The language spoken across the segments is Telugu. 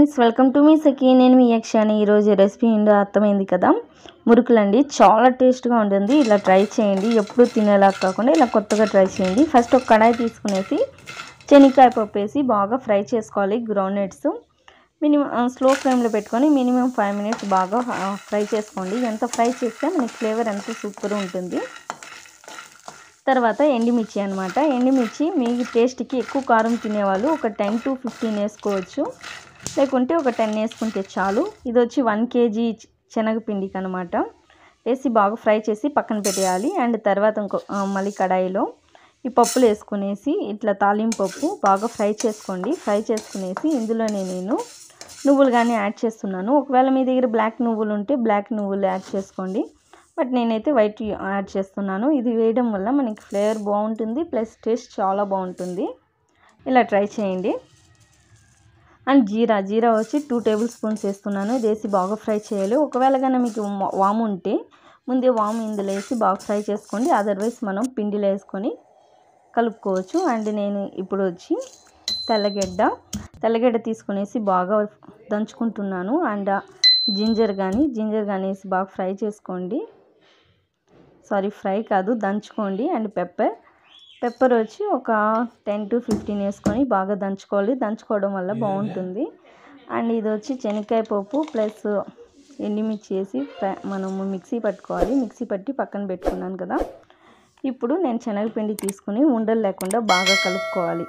ఫ్రెండ్స్ వెల్కమ్ టు మీ సఖీ నేను మీ యక్షాని ఈరోజు రెసిపీ ఏంటో అర్థమైంది కదా మురుకులండి చాలా టేస్ట్గా ఉంటుంది ఇలా ట్రై చేయండి ఎప్పుడు తినేలా కాకుండా ఇలా కొత్తగా ట్రై చేయండి ఫస్ట్ ఒక కడాయి తీసుకునేసి శనక్కాయ పప్పు వేసి బాగా ఫ్రై చేసుకోవాలి గ్రౌండ్నట్స్ మినిమం స్లో ఫ్లేమ్లో పెట్టుకొని మినిమం ఫైవ్ మినిట్స్ బాగా ఫ్రై చేసుకోండి ఎంత ఫ్రై చేస్తే మనకి ఫ్లేవర్ ఎంత సూపర్ ఉంటుంది తర్వాత ఎండుమిర్చి అనమాట ఎండుమిర్చి మీ టేస్ట్కి ఎక్కువ కారం తినేవాళ్ళు ఒక టెన్ టు ఫిఫ్టీన్ వేసుకోవచ్చు లేకుంటే ఒక టెన్ వేసుకుంటే చాలు ఇది వచ్చి వన్ కేజీ శనగపిండికి అనమాట వేసి బాగా ఫ్రై చేసి పక్కన పెట్టేయాలి అండ్ తర్వాత ఇంకో మళ్ళీ కడాయిలో ఈ పప్పులు వేసుకునేసి ఇట్లా తాలింపు పప్పు బాగా ఫ్రై చేసుకోండి ఫ్రై చేసుకునేసి ఇందులోనే నేను నువ్వులు కానీ యాడ్ చేస్తున్నాను ఒకవేళ మీ దగ్గర బ్లాక్ నువ్వులు ఉంటే బ్లాక్ నువ్వులు యాడ్ చేసుకోండి బట్ నేనైతే వైట్ యాడ్ చేస్తున్నాను ఇది వేయడం వల్ల మనకి ఫ్లేవర్ బాగుంటుంది ప్లస్ టేస్ట్ చాలా బాగుంటుంది ఇలా ట్రై చేయండి అండ్ జీరా జీరా వచ్చి టూ టేబుల్ స్పూన్స్ వేస్తున్నాను ఇది వేసి బాగా ఫ్రై చేయాలి ఒకవేళ కానీ మీకు వాము ఉంటే ముందే వాము ఇందులో వేసి బాగా ఫ్రై చేసుకోండి అదర్వైజ్ మనం పిండిలో వేసుకొని కలుపుకోవచ్చు అండ్ నేను ఇప్పుడు వచ్చి తెల్లగడ్డ తెల్లగడ్డ తీసుకునేసి బాగా దంచుకుంటున్నాను అండ్ జింజర్ కానీ జింజర్ కానీ వేసి బాగా ఫ్రై చేసుకోండి సారీ ఫ్రై కాదు దంచుకోండి అండ్ పెప్పర్ పెప్పర్ వచ్చి ఒక టెన్ టు ఫిఫ్టీన్ వేసుకొని బాగా దంచుకోవాలి దంచుకోవడం వల్ల బాగుంటుంది అండ్ ఇది వచ్చి శనక్కాయ పప్పు ప్లస్ ఎండిమిర్చి వేసి మనము మిక్సీ పట్టుకోవాలి మిక్సీ పట్టి పక్కన పెట్టుకున్నాను కదా ఇప్పుడు నేను శనగపిండి తీసుకుని ఉండలు లేకుండా బాగా కలుపుకోవాలి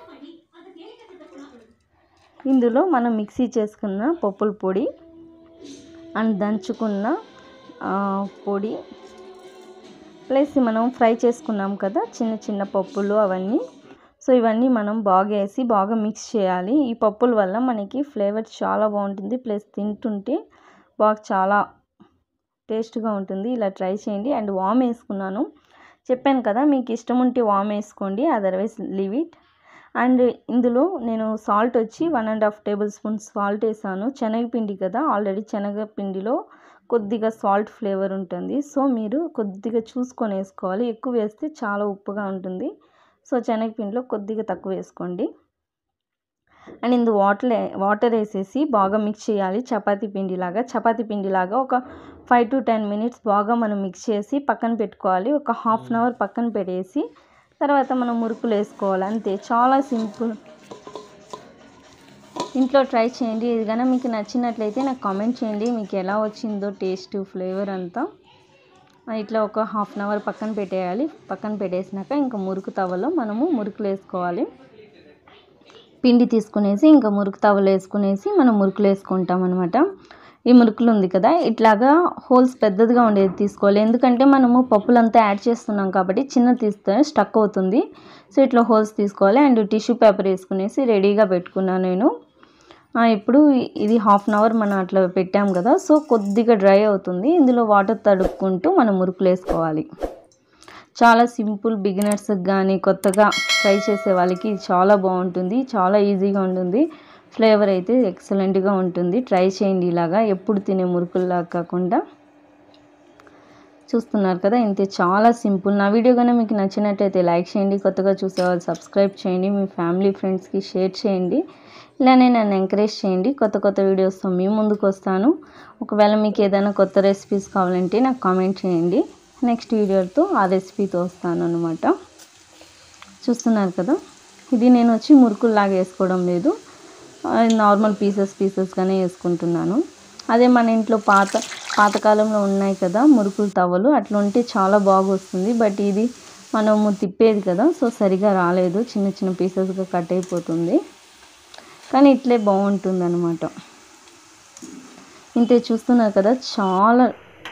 ఇందులో మనం మిక్సీ చేసుకున్న పప్పుల పొడి అండ్ దంచుకున్న పొడి ప్లస్ మనం ఫ్రై చేసుకున్నాం కదా చిన్న చిన్న పప్పులు అవన్నీ సో ఇవన్నీ మనం బాగా వేసి బాగా మిక్స్ చేయాలి ఈ పప్పుల వల్ల మనకి ఫ్లేవర్ చాలా బాగుంటుంది ప్లస్ తింటుంటే బాగా చాలా టేస్ట్గా ఉంటుంది ఇలా ట్రై చేయండి అండ్ వామ్ వేసుకున్నాను చెప్పాను కదా మీకు ఇష్టం ఉంటే వామ్ వేసుకోండి అదర్వైజ్ లీవ్ ఇట్ అండ్ ఇందులో నేను సాల్ట్ వచ్చి one and half tablespoon salt వేసాను శనగపిండి కదా ఆల్రెడీ శనగపిండిలో కొద్దిగా సాల్ట్ ఫ్లేవర్ ఉంటుంది సో మీరు కొద్దిగా చూసుకొని వేసుకోవాలి ఎక్కువ వేస్తే చాలా ఉప్పుగా ఉంటుంది సో శనగపిండిలో కొద్దిగా తక్కువ వేసుకోండి అండ్ ఇందు వాటర్ వాటర్ వేసేసి బాగా మిక్స్ చేయాలి చపాతీ పిండిలాగా చపాతీ పిండిలాగా ఒక ఫైవ్ టు టెన్ మినిట్స్ బాగా మనం మిక్స్ చేసి పక్కన పెట్టుకోవాలి ఒక హాఫ్ అన్ అవర్ పక్కన పెట్టేసి తర్వాత మనం మురుకులు వేసుకోవాలి అంతే చాలా సింపుల్ ఇంట్లో ట్రై చేయండి ఇది కానీ మీకు నచ్చినట్లయితే నాకు కామెంట్ చేయండి మీకు ఎలా వచ్చిందో టేస్ట్ ఫ్లేవర్ అంతా ఇట్లా ఒక హాఫ్ అన్ అవర్ పక్కన పెట్టేయాలి పక్కన పెట్టేసినాక ఇంకా మురుకు తవ్వలో మనము మురుకులు వేసుకోవాలి పిండి తీసుకునేసి ఇంకా మురుకు తవ్వలు వేసుకునేసి మనం మురుకులు వేసుకుంటాం అనమాట ఈ మురుకులు ఉంది కదా ఇట్లాగా హోల్స్ పెద్దదిగా ఉండేది తీసుకోవాలి ఎందుకంటే మనము పప్పులంతా యాడ్ చేస్తున్నాం కాబట్టి చిన్న తీస్తే స్టక్ అవుతుంది సో ఇట్లా హోల్స్ తీసుకోవాలి అండ్ టిష్యూ పేపర్ వేసుకునేసి రెడీగా పెట్టుకున్నాను నేను ఇప్పుడు ఇది హాఫ్ అన్ అవర్ మనం అట్లా పెట్టాం కదా సో కొద్దిగా డ్రై అవుతుంది ఇందులో వాటర్ తడుపుకుంటూ మనం మురుకులు వేసుకోవాలి చాలా సింపుల్ బిగినర్స్కి కానీ కొత్తగా ట్రై చేసే వాళ్ళకి చాలా బాగుంటుంది చాలా ఈజీగా ఉంటుంది ఫ్లేవర్ అయితే ఎక్సలెంట్గా ఉంటుంది ట్రై చేయండి ఇలాగా ఎప్పుడు తినే మురుకుల్లాగా కాకుండా చూస్తున్నారు కదా ఇంతే చాలా సింపుల్ నా వీడియో కానీ మీకు నచ్చినట్టయితే లైక్ చేయండి కొత్తగా చూసేవాళ్ళు సబ్స్క్రైబ్ చేయండి మీ ఫ్యామిలీ ఫ్రెండ్స్కి షేర్ చేయండి ఇలానే నన్ను ఎంకరేజ్ చేయండి కొత్త కొత్త వీడియోస్తో మీ ముందుకు వస్తాను ఒకవేళ మీకు ఏదైనా కొత్త రెసిపీస్ కావాలంటే నాకు కామెంట్ చేయండి నెక్స్ట్ వీడియోతో ఆ రెసిపీతో వస్తాను అనమాట చూస్తున్నారు కదా ఇది నేను వచ్చి మురుకుల్లాగా వేసుకోవడం లేదు నార్మల్ పీసెస్ పీసెస్గానే వేసుకుంటున్నాను అదే మన ఇంట్లో పాత పాతకాలంలో ఉన్నాయి కదా మురుకులు తవ్వలు అట్లా ఉంటే చాలా బాగా వస్తుంది బట్ ఇది మనము తిప్పేది కదా సో సరిగా రాలేదు చిన్న చిన్న పీసెస్గా కట్ అయిపోతుంది కానీ ఇట్లే బాగుంటుంది అనమాట ఇంతే చూస్తున్నారు కదా చాలా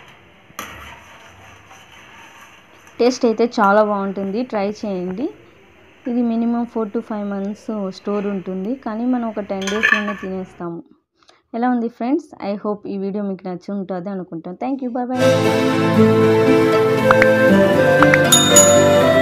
టేస్ట్ అయితే చాలా బాగుంటుంది ట్రై చేయండి ఇది minimum four to five months store ఉంటుంది కానీ మనం ఒక టెన్ డేస్లోనే తినేస్తాము ఎలా ఉంది ఫ్రెండ్స్ ఐ హోప్ ఈ వీడియో మీకు నచ్చి ఉంటుంది అనుకుంటాను థ్యాంక్ యూ బాయ్ బాయ్